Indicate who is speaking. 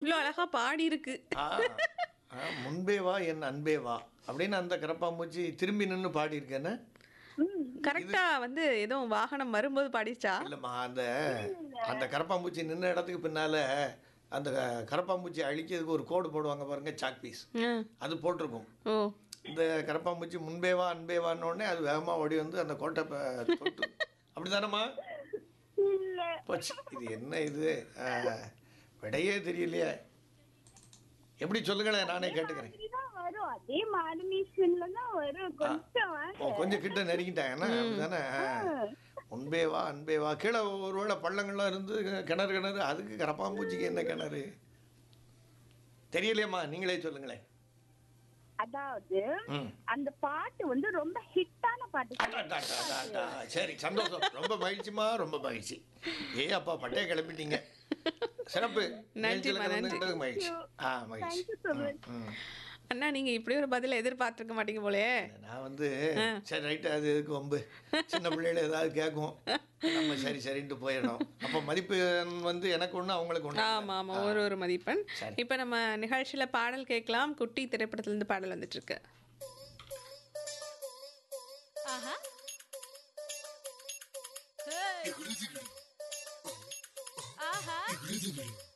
Speaker 1: இவ்வளோ அழகா பாடி இருக்கு
Speaker 2: ஆ, ஆ, முன்பே வா என் அன்பே வா அப்படின்னு அந்த கரப்பாம்பூச்சி திரும்பி நின்று பாடியிருக்கேன்னு
Speaker 1: கரெக்டா வந்து ஏதோ வாகனம் வரும்போது பாடிச்சா
Speaker 2: இல்லைம்மா அந்த அந்த கரப்பாம்பூச்சி நின்ன இடத்துக்கு பின்னால அந்த க- கரப்பாம்பூச்சி அழிக்கிறதுக்கு ஒரு கோடு போடுவாங்க பாருங்க சாக் பீஸ்
Speaker 1: ம்.
Speaker 2: அது போட்டிருக்கும்
Speaker 1: ஓ
Speaker 2: இந்த கரப்பாம்பூச்சி முன்பே வா அன்பே வான்னு உடனே அது வேகமாக ஓடி வந்து அந்த கோட்டை ப- தொட்டு அப்படிதானம்மா
Speaker 3: இல்ல
Speaker 2: போச்சு இது என்ன இது ஆ, விடையே தெரியலையே எப்படி சொல்லுங்களேன் நானே கேட்டுக்கிறேன்
Speaker 3: அப்படிதான் வரும் அதே மாடுலேஷன்ல தான் வரும் கொஞ்சம் வாங்க.
Speaker 2: ஓ கொஞ்சம் கிட்ட நெருங்கிட்டாங்க என்ன அப்படிதானே முன்பே வா அன்பே வா கீழே ஒருவேளை பள்ளங்கள்லாம் இருந்து கிணறு கிணறு அதுக்கு கரப்பாம்பூச்சிக்கு என்ன கிணறு தெரியலையம்மா நீங்களே சொல்லுங்களேன்
Speaker 3: அதாவது
Speaker 2: ம்
Speaker 3: அந்த பாட்டு வந்து ரொம்ப ஹிட்டான பாட்டு
Speaker 2: அடா, அடா, அடா, அடா. சரி சந்தோஷம் ரொம்ப மகிழ்ச்சிமா ரொம்ப மகிழ்ச்சி ஏ அப்பா பட்டைய கிளப்பிட்டீங்க சிறப்பு நிகழ்ச்சியில கலந்துக்கிட்டதுக்கு மகிழ்ச்சி ஆ மகிழ்ச்சி
Speaker 3: தேங்க்யூ so much
Speaker 2: ம்
Speaker 1: அண்ணா நீங்க இப்படி ஒரு பதில எதிர்பார்த்திருக்க மாட்டீங்க போலயே
Speaker 2: நான் வந்து சரி ரைட்டு அது எதுக்கு வம்பு சின்ன பிள்ளைகள் ஏதாவது கேட்கும் நம்ம சரி சரின்ட்டு போயிடணும் அப்போ மதிப்பு வந்து எனக்கு ஒன்று அவங்களுக்கு ஒன்று
Speaker 1: ஆமா ஆமா ஒரு ஒரு மதிப்பெண்
Speaker 2: சரி.
Speaker 1: இப்ப நம்ம நிகழ்ச்சியில பாடல் கேட்கலாம் குட்டி திரைப்படத்துல இருந்து பாடல் வந்துட்டு இருக்கு
Speaker 4: ஆஹா ஆஹா